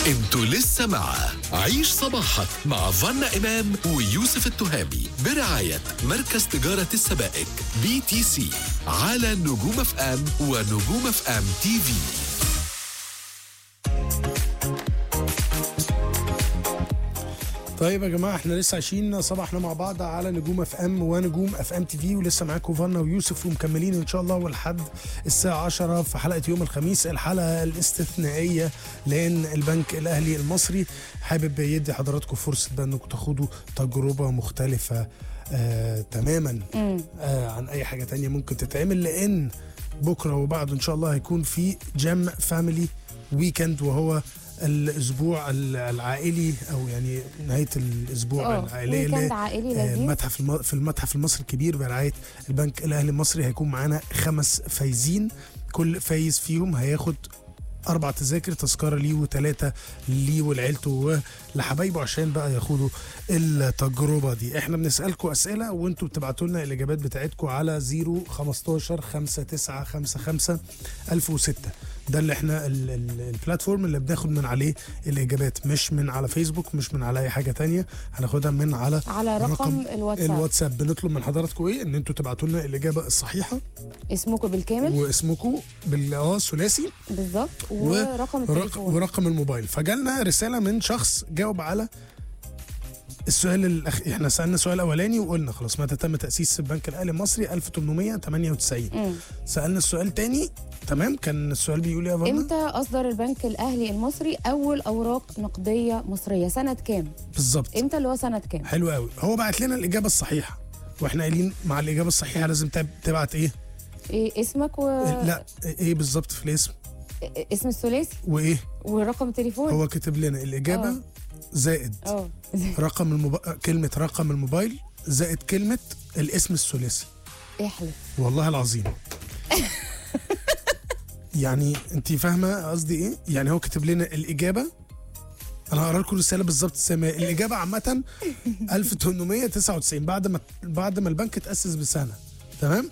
انتوا لسه مع عيش صباحك مع فنا إمام ويوسف التهامي برعاية مركز تجارة السبائك بي تي سي على نجوم اف ام ونجوم اف ام تي في طيب يا جماعه احنا لسه عايشين صباحنا مع بعض على نجوم اف ام ونجوم اف ام تي في ولسه معاكم فانا ويوسف ومكملين ان شاء الله ولحد الساعه 10 في حلقه يوم الخميس الحلقه الاستثنائيه لان البنك الاهلي المصري حابب يدي حضراتكم فرصه بقى انكم تاخدوا تجربه مختلفه آه تماما آه عن اي حاجه تانية ممكن تتعمل لان بكره وبعده ان شاء الله هيكون في جام فاميلي ويكند وهو الاسبوع العائلي او يعني نهايه الاسبوع اه، العائليه ويكند اللي عائلي آه، لذيذ. متحف الم... في المتحف المصري الكبير برعايه البنك الاهلي المصري هيكون معانا خمس فايزين كل فايز فيهم هياخد اربع تذاكر تذكره ليه وثلاثه ليه ولعيلته ولحبايبه عشان بقى ياخدوا التجربه دي احنا بنسالكم اسئله وانتوا بتبعتوا لنا الاجابات بتاعتكم على 0 15 5955 1006 ده اللي احنا ال- ال- البلاتفورم اللي بناخد من عليه الاجابات مش من على فيسبوك مش من على اي حاجه تانية هناخدها من على على رقم الواتساب الواتساب بنطلب من حضراتكم ايه ان انتوا تبعتوا لنا الاجابه الصحيحه اسمكم بالكامل واسمكم بال اه ثلاثي بالظبط ورقم ورق- التليفون ورقم الموبايل فجالنا رساله من شخص جاوب على السؤال الأخ... احنا سالنا السؤال الاولاني وقلنا خلاص متى تم تاسيس البنك الاهلي المصري 1898 مم. سالنا السؤال تاني تمام كان السؤال بيقول ايه يا فندم امتى اصدر البنك الاهلي المصري اول اوراق نقديه مصريه سنه كام بالظبط امتى اللي هو سنه كام حلو قوي هو بعت لنا الاجابه الصحيحه واحنا قايلين مع الاجابه الصحيحه لازم تب- تبعت ايه إيه اسمك و لا ايه بالظبط في الاسم إيه اسم الثلاثي وايه ورقم التليفون هو كاتب لنا الاجابه آه. زائد اه رقم الموب... كلمه رقم الموبايل زائد كلمه الاسم الثلاثي احلف والله العظيم يعني انت فاهمه قصدي ايه يعني هو كاتب لنا الاجابه انا هقرا لكم الرساله بالظبط زي ما هي. الاجابه عامه 1899 بعد ما بعد ما البنك اتاسس بسنه تمام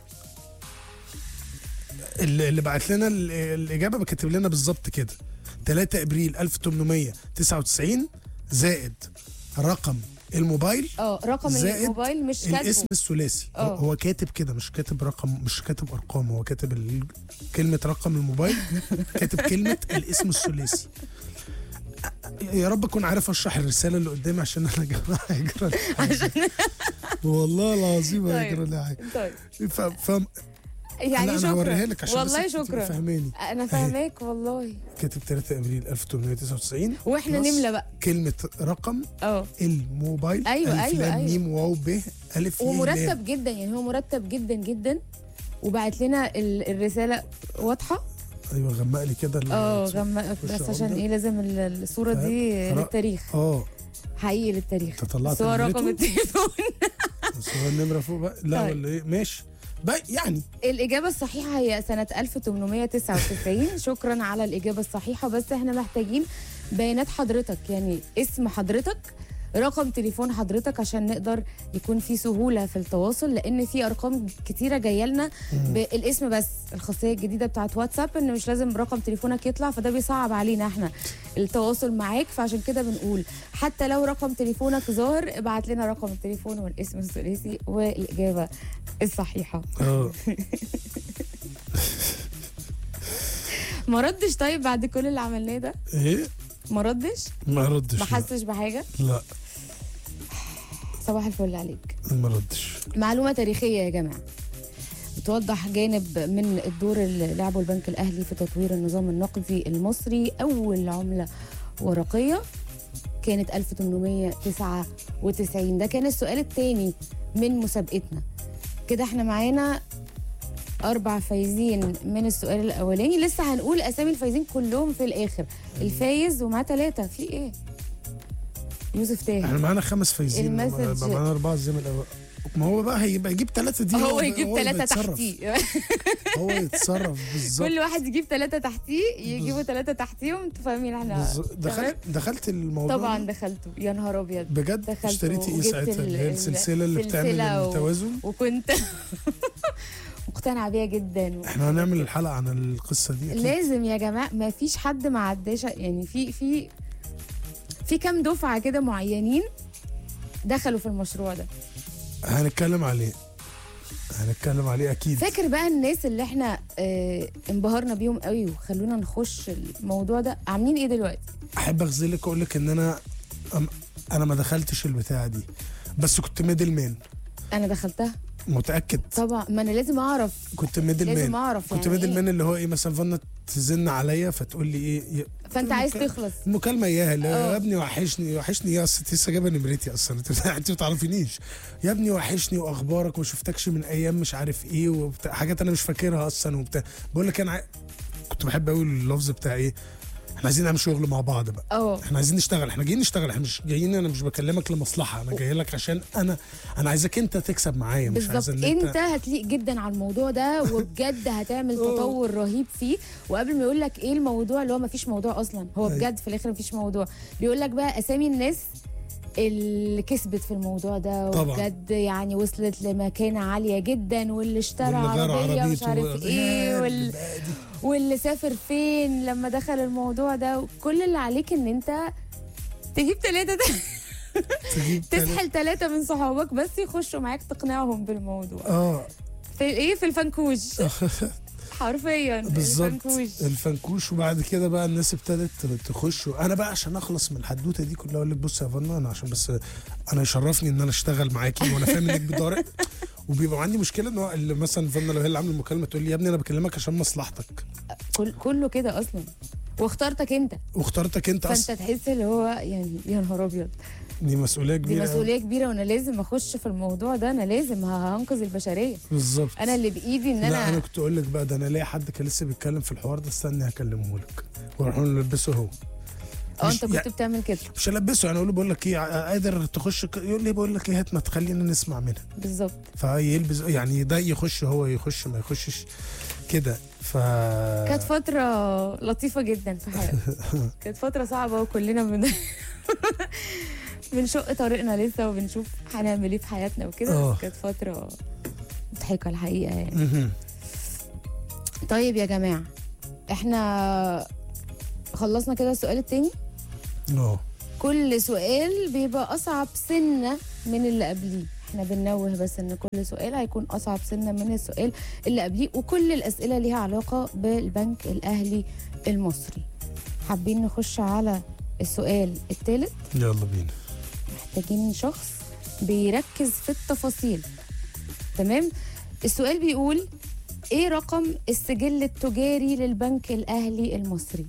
اللي اللي بعت لنا ال- الاجابه كاتب لنا بالظبط كده 3 ابريل 1899 زائد رقم الموبايل اه رقم زائد الموبايل مش الاسم كاتبه الثلاثي هو- اه. هو كاتب كده مش كاتب رقم مش كاتب ارقام هو كاتب ال- كلمه رقم الموبايل كاتب كلمه الاسم الثلاثي يا رب اكون عارف اشرح الرساله اللي قدامي عشان انا يا جماعه هيجرى لي حاجة. والله العظيم طيب. هيجرى لي حاجه طيب ف... ف... يعني انا شكرا هوريها لك عشان والله بس تبقي شكرا فاهماني انا فاهماك والله كاتب 3 ابريل 1899 واحنا بلس نملى بقى كلمه رقم اه الموبايل أيوة، ألف أيوة، لام أيوة. ميم واو ب الف ي لام. ومرتب جدا يعني هو مرتب جدا جدا وبعت لنا ال- الرساله واضحه ايوه غمق لي كده ال- اه غمق خش بس أقول عشان ده. ايه لازم ال- الصوره دي فرق- للتاريخ اه حقيقي للتاريخ انت طلعت بس هو رقم نمرته؟ التليفون بس هو النمره فوق بقى لا طيب. ولا ايه ماشي بقى يعني الإجابة الصحيحة هي سنة 1899 شكرا على الإجابة الصحيحة بس احنا محتاجين بيانات حضرتك يعني اسم حضرتك رقم تليفون حضرتك عشان نقدر يكون في سهولة في التواصل لأن في أرقام كتيرة جاية لنا بالاسم بس الخاصية الجديدة بتاعت واتساب إن مش لازم رقم تليفونك يطلع فده بيصعب علينا احنا التواصل معاك فعشان كده بنقول حتى لو رقم تليفونك ظاهر ابعت لنا رقم التليفون والاسم الثلاثي والإجابة الصحيحة اه ما ردش طيب بعد كل اللي عملناه ده ايه ما ردش ما ردش ما حسش بحاجه لا صباح الفل عليك ما ردش معلومه تاريخيه يا جماعه بتوضح جانب من الدور اللي لعبه البنك الاهلي في تطوير النظام النقدي المصري اول عمله ورقيه كانت 1899 ده كان السؤال الثاني من مسابقتنا كده احنا معانا اربع فايزين من السؤال الاولاني لسه هنقول اسامي الفايزين كلهم في الاخر الفايز ومعاه ثلاثه في ايه يوسف تاهي احنا معانا خمس فايزين المسج- يبقى معانا اربعه زي ما الاول ما هو بقى هيبقى يجيب ثلاثه دي هو اللي يجيب اللي ثلاثة بيتصرف. تحتيه هو يتصرف بالظبط كل واحد يجيب ثلاثة تحتيه يجيبوا ثلاثة تحتيهم انتوا فاهمين احنا بالظبط. دخلت تمام؟ دخلت الموضوع طبعا دخلته يا نهار ابيض بجد دخلت اشتريتي ايه وجبت ساعتها ال- اللي هي ال- السلسله اللي بتعمل السلسلة و- التوازن وكنت مقتنعة بيها جدا احنا هنعمل الحلقه عن القصه دي أكيد. لازم يا جماعة ما فيش حد ما عداش يعني في في في كام دفعه كده معينين دخلوا في المشروع ده هنتكلم عليه هنتكلم عليه اكيد فاكر بقى الناس اللي احنا اه انبهرنا بيهم قوي وخلونا نخش الموضوع ده عاملين ايه دلوقتي احب اغزلك اقول لك ان انا أم- انا ما دخلتش البتاعه دي بس كنت ميدل مان انا دخلتها متاكد طبعا ما انا لازم اعرف كنت ميدل مان لازم اعرف كنت يعني ميدل إيه؟ مان اللي هو ايه مثلا فانا تزن عليا فتقول لي ايه ي- فانت عايز المكا- تخلص المكالمه اياها اللي اه. يا ابني وحشني وحشني يا اصل أنت لسه جايبه نمرتي اصلا انت انت ما تعرفينيش يا ابني وحشني واخبارك وما شفتكش من ايام مش عارف ايه وبتاع حاجات انا مش فاكرها اصلا وبتاع بقول لك انا عاي- كنت بحب قوي اللفظ بتاع ايه احنا عايزين نعمل شغل مع بعض بقى اه احنا عايزين نشتغل احنا جايين نشتغل احنا مش جايين انا مش بكلمك لمصلحه انا جاي لك عشان انا انا عايزك انت تكسب معايا مش عايز بالظبط ان انت هتليق جدا على الموضوع ده وبجد هتعمل تطور رهيب فيه وقبل ما يقول لك ايه الموضوع اللي هو ما فيش موضوع اصلا هو أيوة. بجد في الاخر ما فيش موضوع بيقول لك بقى اسامي الناس اللي كسبت في الموضوع ده طبعا. وبجد يعني وصلت لمكانه عاليه جدا واللي اشترى واللي غير عربيه ومش عربيته عارف و- ايه يا وال... بقى دي. واللي سافر فين لما دخل الموضوع ده كل اللي عليك ان انت تجيب ثلاثة تجيب تسحل ثلاثة من صحابك بس يخشوا معاك تقنعهم بالموضوع اه في ايه في الفنكوش حرفيا بالظبط الفنكوش الفنكوش وبعد كده بقى الناس ابتدت تخش انا بقى عشان اخلص من الحدوته دي كلها اقول لك بص يا فنا انا عشان بس انا يشرفني ان انا اشتغل معاكي وانا فاهم انك بضارع وبيبقى عندي مشكله ان هو اللي مثلا فنا لو هي اللي عامله المكالمه تقول لي يا ابني انا بكلمك عشان مصلحتك كل كله كده اصلا واخترتك انت واخترتك انت فانت اصلا تحس اللي هو يعني يا نهار ابيض دي مسؤوليه دي كبيره مسؤوليه كبيره وانا لازم اخش في الموضوع ده انا لازم هنقذ البشريه بالظبط انا اللي بايدي ان لا انا انا كنت اقول لك بقى ده انا ليا حد كان لسه بيتكلم في الحوار ده استني هكلمه لك واروح نلبسه هو اه مش- انت كنت يعني- بتعمل كده مش هلبسه يعني اقول له بقول لك ايه ع- قادر تخش ك- يقول لي بقول لك ايه هات ما تخلينا نسمع منها بالظبط فيلبس يعني ده يخش هو يخش ما يخشش كده ف كانت فترة لطيفة جدا في حياتي كانت فترة صعبة وكلنا بن... بنشق طريقنا لسه وبنشوف هنعمل ايه في حياتنا وكده آه. بس كانت فترة مضحكة الحقيقة يعني مهم. طيب يا جماعة احنا خلصنا كده السؤال التاني اه كل سؤال بيبقى أصعب سنة من اللي قبليه احنا بننوه بس ان كل سؤال هيكون أصعب سنة من السؤال اللي قبليه وكل الأسئلة ليها علاقة بالبنك الأهلي المصري حابين نخش على السؤال الثالث يلا بينا محتاجين شخص بيركز في التفاصيل تمام السؤال بيقول ايه رقم السجل التجاري للبنك الاهلي المصري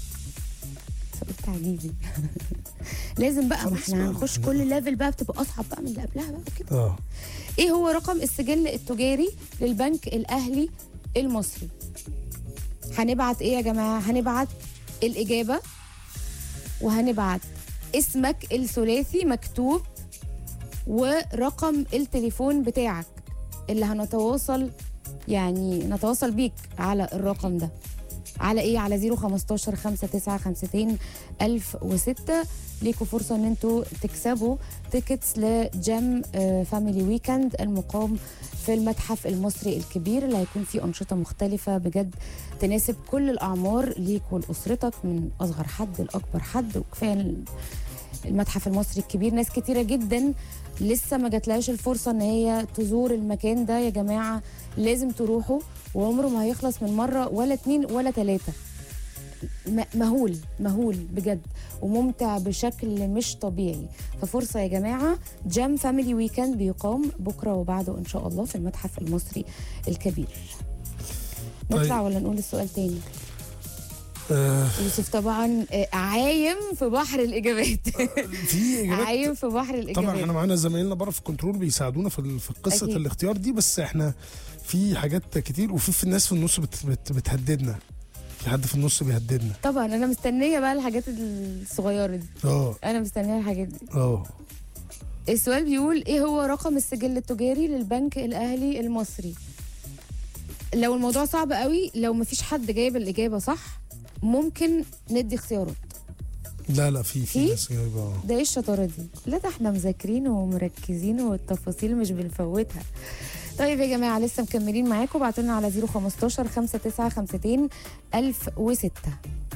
سؤال تعجيزي لازم بقى ما خلاص احنا بقى. هنخش كل ليفل بقى بتبقى اصعب بقى من اللي قبلها بقى كده اه ايه هو رقم السجل التجاري للبنك الاهلي المصري هنبعت ايه يا جماعه هنبعت الاجابه وهنبعت اسمك الثلاثي مكتوب ورقم التليفون بتاعك اللي هنتواصل يعني نتواصل بيك على الرقم ده على ايه على 015 5952 1006 ليكوا فرصه ان انتوا تكسبوا تيكتس لجيم آه، فاميلي ويكند المقام في المتحف المصري الكبير اللي هيكون فيه انشطه مختلفه بجد تناسب كل الاعمار ليك ولاسرتك من اصغر حد لاكبر حد وكفايه المتحف المصري الكبير ناس كتيره جدا لسه ما جاتلهاش الفرصه ان هي تزور المكان ده يا جماعه لازم تروحوا وعمره ما هيخلص من مره ولا اتنين ولا تلاته م- مهول مهول بجد وممتع بشكل مش طبيعي ففرصة يا جماعة جام فاميلي ويكند بيقام بكرة وبعده إن شاء الله في المتحف المصري الكبير نطلع طيب. ولا نقول السؤال تاني آه، يوسف طبعا آه، عايم في بحر الإجابات في اجابات عايم في بحر طبعا احنا الإجابات معانا زمايلنا بره في الكنترول بيساعدونا في ال- في قصه أكيد. الاختيار دي بس احنا في حاجات كتير وفي في الناس في النص بت بت بتهددنا في حد في النص بيهددنا طبعا أنا مستنية بقى الحاجات الصغيرة دي اه أنا مستنية الحاجات دي اه السؤال بيقول ايه هو رقم السجل التجاري للبنك الاهلي المصري لو الموضوع صعب قوي لو مفيش حد جايب الاجابه صح ممكن ندي اختيارات لا لا في في في؟ ناس جايبه آه. ده ايه الشطاره دي لا ده احنا مذاكرين ومركزين والتفاصيل مش بنفوتها طيب يا جماعه لسه مكملين معاكم بعتوا لنا على 015 5952 1006